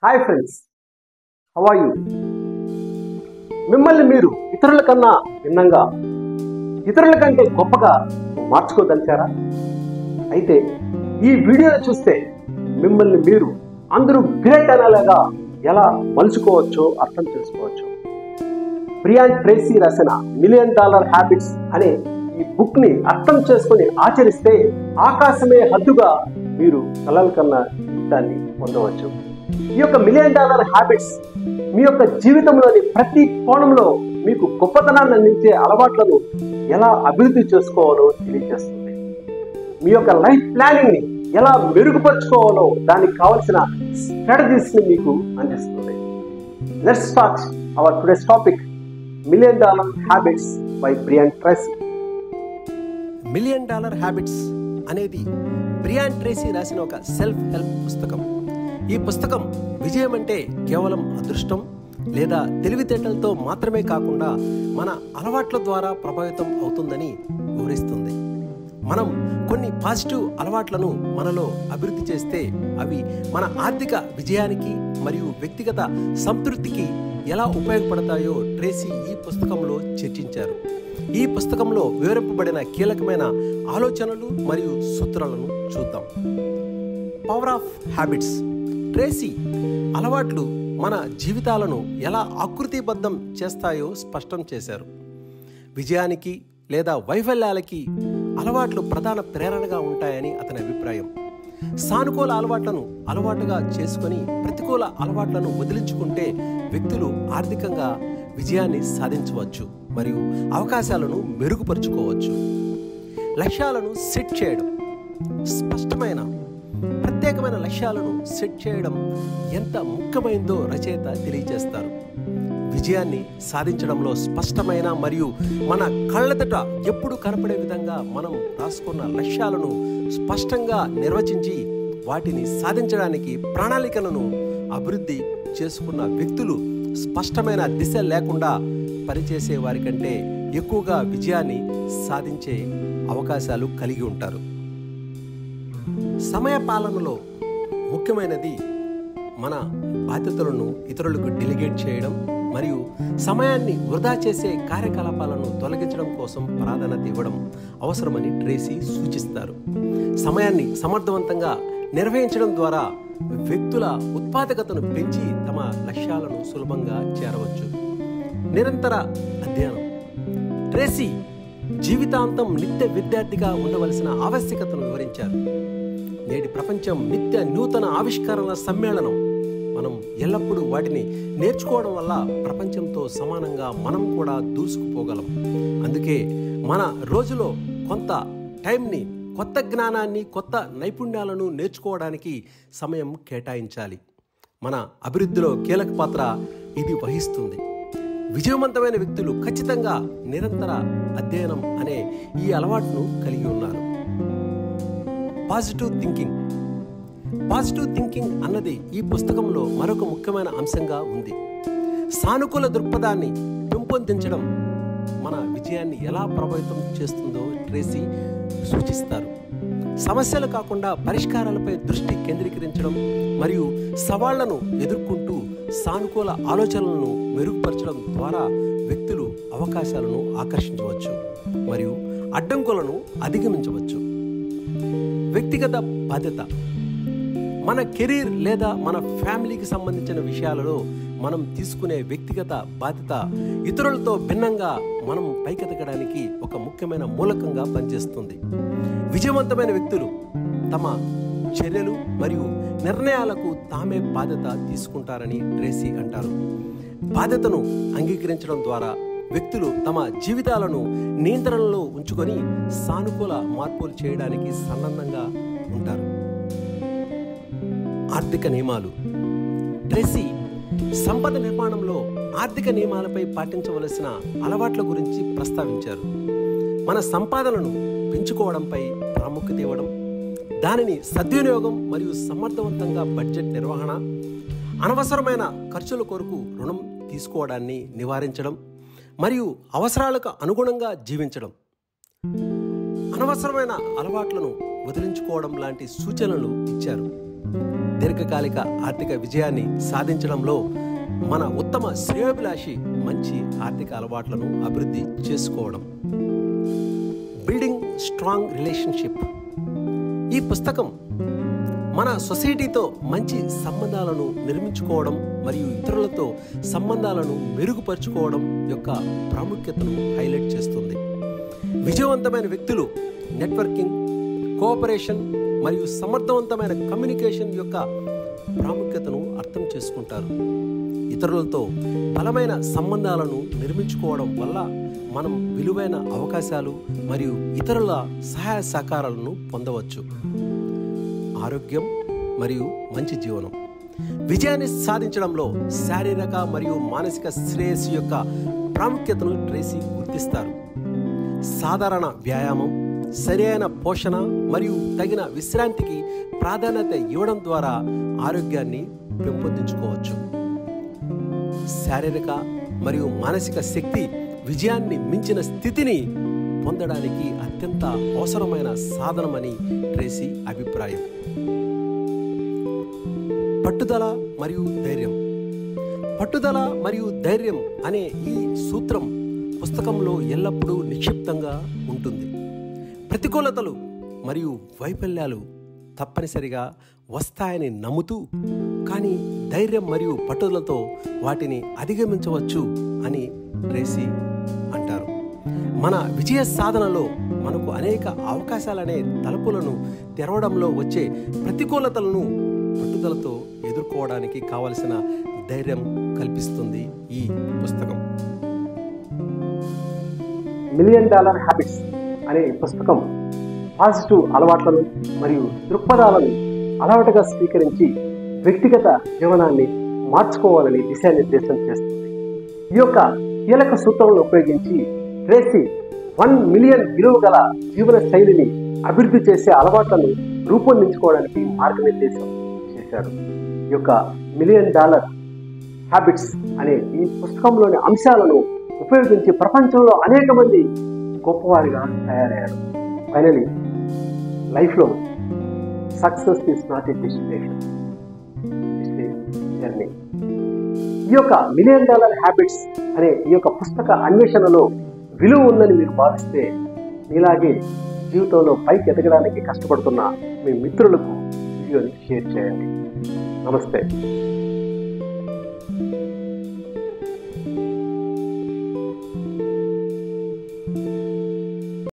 hi friends how are you మిమ్మల్ని మీరు ఇతరుల కన్నా భిన్నంగా ఇతరుల కంటే గొప్పగా మార్చుకోదలిచారా అయితే ఈ వీడియోని చూస్తే మిమ్మల్ని మీరు అందరూ గ్రేట్ అనేలాగా ఎలా మలుచుకోవచ్చో అర్థం చేసుకోవచ్చు బ్రియాన్ ట్రేసీ రాసిన మిలియన్ డాలర్ హ్యాబిట్స్ అనే ఈ బుక్ ని అర్థం చేసుకొని ఆచరిస్తే ఆకాశమే హద్దుగా మీరు కలల కన్నా జీవితాన్ని పొందవచ్చు ఈ యొక్క మిలియన్ డాలర్ హ్యాబిట్స్ మీ యొక్క జీవితంలోని ప్రతి కోణంలో మీకు గొప్పతనాన్ని అందించే అలవాట్లను ఎలా అభివృద్ధి చేసుకోవాలో తెలియజేస్తుంది మీ యొక్క లైఫ్ ప్లానింగ్ ని ఎలా మెరుగుపరుచుకోవాలో దానికి కావలసిన స్ట్రాటజీస్ ని మీకు అందిస్తుంది let's start our today's topic million dollar habits by Brian Tracy million dollar habits అనేది బ్రియాన్ ట్రేసీ రాసిన ఒక సెల్ఫ్ హెల్ప్ పుస్తకం ఈ పుస్తకం విజయం అంటే కేవలం అదృష్టం లేదా తెలివితేటలతో మాత్రమే కాకుండా మన అలవాట్ల ద్వారా ప్రభావితం అవుతుందని వివరిస్తుంది మనం కొన్ని పాజిటివ్ అలవాట్లను మనలో అభివృద్ధి చేస్తే అవి మన ఆర్థిక విజయానికి మరియు వ్యక్తిగత సంతృప్తికి ఎలా ఉపయోగపడతాయో ట్రేసీ ఈ పుస్తకంలో చర్చించారు ఈ పుస్తకంలో వివరింపబడిన కీలకమైన ఆలోచనలు మరియు సూత్రాలను చూద్దాం పవర్ ఆఫ్ హ్యాబిట్స్ ట్రేసీ అలవాట్లు మన జీవితాలను ఎలా ఆకృతిబద్ధం చేస్తాయో స్పష్టం చేశారు విజయానికి లేదా వైఫల్యాలకి అలవాట్లు ప్రధాన ప్రేరణగా ఉంటాయని అతని అభిప్రాయం సానుకూల అలవాట్లను అలవాటుగా చేసుకొని ప్రతికూల అలవాట్లను వదిలించుకుంటే వ్యక్తులు ఆర్థికంగా విజయాన్ని సాధించవచ్చు మరియు అవకాశాలను మెరుగుపరుచుకోవచ్చు లక్ష్యాలను సెట్ చేయడం స్పష్టమైన ప్రత్యేకమైన లక్ష్యాలను సెట్ చేయడం ఎంత ముఖ్యమైందో రచయిత తెలియజేస్తారు విజయాన్ని సాధించడంలో స్పష్టమైన మరియు మన కళ్ళెదట ఎప్పుడు కనపడే విధంగా మనం రాసుకున్న లక్ష్యాలను స్పష్టంగా నిర్వచించి వాటిని సాధించడానికి ప్రణాళికలను అభివృద్ధి చేసుకున్న వ్యక్తులు స్పష్టమైన దిశ లేకుండా పనిచేసే వారి కంటే ఎక్కువగా విజయాన్ని సాధించే అవకాశాలు కలిగి ఉంటారు సమయ పాలనలో ముఖ్యమైనది మన బాధ్యతలను ఇతరులకు డెలిగేట్ చేయడం మరియు సమయాన్ని వృధా చేసే కార్యకలాపాలను తొలగించడం కోసం ప్రాధాన్యత ఇవ్వడం అవసరమని ట్రేసీ సూచిస్తారు సమయాన్ని సమర్థవంతంగా నిర్వహించడం ద్వారా వ్యక్తుల ఉత్పాదకతను పెంచి తమ లక్ష్యాలను సులభంగా చేరవచ్చు నిరంతర అధ్యయనం ట్రేసీ జీవితాంతం నిత్య విద్యార్థిగా ఉండవలసిన ఆవశ్యకతను వివరించారు నేటి ప్రపంచం నిత్య నూతన ఆవిష్కరణల సమ్మేళనం మనం ఎల్లప్పుడూ వాటిని నేర్చుకోవడం వల్ల ప్రపంచంతో సమానంగా మనం కూడా దూసుకుపోగలం అందుకే మన రోజులో కొంత టైంని కొత్త జ్ఞానాన్ని కొత్త నైపుణ్యాలను నేర్చుకోవడానికి సమయం కేటాయించాలి మన అభివృద్ధిలో కీలక పాత్ర ఇది వహిస్తుంది విజయవంతమైన వ్యక్తులు ఖచ్చితంగా నిరంతర అధ్యయనం అనే ఈ అలవాటును కలిగి ఉన్నారు పాజిటివ్ థింకింగ్ పాజిటివ్ థింకింగ్ అన్నది ఈ పుస్తకంలో మరొక ముఖ్యమైన అంశంగా ఉంది సానుకూల దృక్పథాన్ని పెంపొందించడం మన విజయాన్ని ఎలా ప్రభావితం చేస్తుందో ట్రేసీ సూచిస్తారు సమస్యలు కాకుండా పరిష్కారాలపై దృష్టి కేంద్రీకరించడం మరియు సవాళ్లను ఎదుర్కొంటూ సానుకూల ఆలోచనలను మెరుగుపరచడం ద్వారా వ్యక్తులు అవకాశాలను ఆకర్షించవచ్చు మరియు అడ్డంకులను అధిగమించవచ్చు వ్యక్తిగత బాధ్యత మన కెరీర్ లేదా మన ఫ్యామిలీకి సంబంధించిన విషయాలలో మనం తీసుకునే వ్యక్తిగత బాధ్యత ఇతరులతో భిన్నంగా మనం పైకెదగడానికి ఒక ముఖ్యమైన మూలకంగా పనిచేస్తుంది విజయవంతమైన వ్యక్తులు తమ చర్యలు మరియు నిర్ణయాలకు తామే బాధ్యత తీసుకుంటారని ట్రేసీ అంటారు బాధ్యతను అంగీకరించడం ద్వారా వ్యక్తులు తమ జీవితాలను నియంత్రణలో ఉంచుకొని సానుకూల మార్పులు చేయడానికి సన్నద్ధంగా ఉంటారు ఆర్థిక నియమాలు ట్రెసీ సంపద నిర్మాణంలో ఆర్థిక నియమాలపై పాటించవలసిన అలవాట్ల గురించి ప్రస్తావించారు మన సంపాదనను పెంచుకోవడంపై ప్రాముఖ్యత ఇవ్వడం దానిని సద్వినియోగం మరియు సమర్థవంతంగా బడ్జెట్ నిర్వహణ అనవసరమైన ఖర్చుల కొరకు రుణం తీసుకోవడాన్ని నివారించడం మరియు అవసరాలకు అనుగుణంగా జీవించడం అనవసరమైన అలవాట్లను వదిలించుకోవడం లాంటి సూచనలు ఇచ్చారు దీర్ఘకాలిక ఆర్థిక విజయాన్ని సాధించడంలో మన ఉత్తమ శ్రేయోభిలాషి మంచి ఆర్థిక అలవాట్లను అభివృద్ధి చేసుకోవడం బిల్డింగ్ స్ట్రాంగ్ రిలేషన్షిప్ ఈ పుస్తకం మన సొసైటీతో మంచి సంబంధాలను నిర్మించుకోవడం మరియు ఇతరులతో సంబంధాలను మెరుగుపరుచుకోవడం యొక్క ప్రాముఖ్యతను హైలైట్ చేస్తుంది విజయవంతమైన వ్యక్తులు నెట్వర్కింగ్ కోఆపరేషన్ మరియు సమర్థవంతమైన కమ్యూనికేషన్ యొక్క ప్రాముఖ్యతను అర్థం చేసుకుంటారు ఇతరులతో బలమైన సంబంధాలను నిర్మించుకోవడం వల్ల మనం విలువైన అవకాశాలు మరియు ఇతరుల సహాయ సహకారాలను పొందవచ్చు ఆరోగ్యం మరియు మంచి జీవనం విజయాన్ని సాధించడంలో శారీరక మరియు మానసిక శ్రేయస్సు యొక్క ప్రాముఖ్యతను ట్రేసీ గుర్తిస్తారు సాధారణ వ్యాయామం సరైన పోషణ మరియు తగిన విశ్రాంతికి ప్రాధాన్యత ఇవ్వడం ద్వారా ఆరోగ్యాన్ని పెంపొందించుకోవచ్చు శారీరక మరియు మానసిక శక్తి విజయాన్ని మించిన స్థితిని పొందడానికి అత్యంత అవసరమైన సాధనమని ట్రేసీ అభిప్రాయం పట్టుదల మరియు ధైర్యం పట్టుదల మరియు ధైర్యం అనే ఈ సూత్రం పుస్తకంలో ఎల్లప్పుడూ నిక్షిప్తంగా ఉంటుంది ప్రతికూలతలు మరియు వైఫల్యాలు తప్పనిసరిగా వస్తాయని నమ్ముతూ కానీ ధైర్యం మరియు పట్టుదలతో వాటిని అధిగమించవచ్చు అని ట్రేసీ అంటారు మన విజయ సాధనలో మనకు అనేక అవకాశాలనే తలుపులను తెరవడంలో వచ్చే ప్రతికూలతలను పట్టుదలతో ఎదుర్కోవడానికి కావలసిన ధైర్యం కల్పిస్తుంది ఈ పుస్తకం మిలియన్ డాలర్ హ్యాబిట్స్ అనే ఈ పుస్తకం పాజిటివ్ అలవాట్లను మరియు దృక్పథాలను అలవాటుగా స్వీకరించి వ్యక్తిగత జీవనాన్ని మార్చుకోవాలని దిశానిర్దేశం చేస్తుంది ఈ యొక్క కీలక సూత్రాలను ఉపయోగించి ట్రేసీ వన్ మిలియన్ విలువ గల జీవన శైలిని అభివృద్ధి చేసే అలవాట్లను రూపొందించుకోవడానికి మార్గనిర్దేశం చేశారు ఈ యొక్క మిలియన్ డాలర్ హ్యాబిట్స్ అనే ఈ పుస్తకంలోని అంశాలను ఉపయోగించి ప్రపంచంలో అనేక మంది గొప్పవారిగా తయారయ్యారు ఫైనలీ లైఫ్లో success is not a destination journey ఈ యొక్క మిలియన్ డాలర్ హ్యాబిట్స్ అనే ఈ యొక్క పుస్తక అన్వేషణలో విలువ ఉందని మీరు భావిస్తే మీలాగే జీవితంలో పైకి ఎదగడానికి కష్టపడుతున్న మీ మిత్రులకు వీడియోని షేర్ చేయండి నమస్తే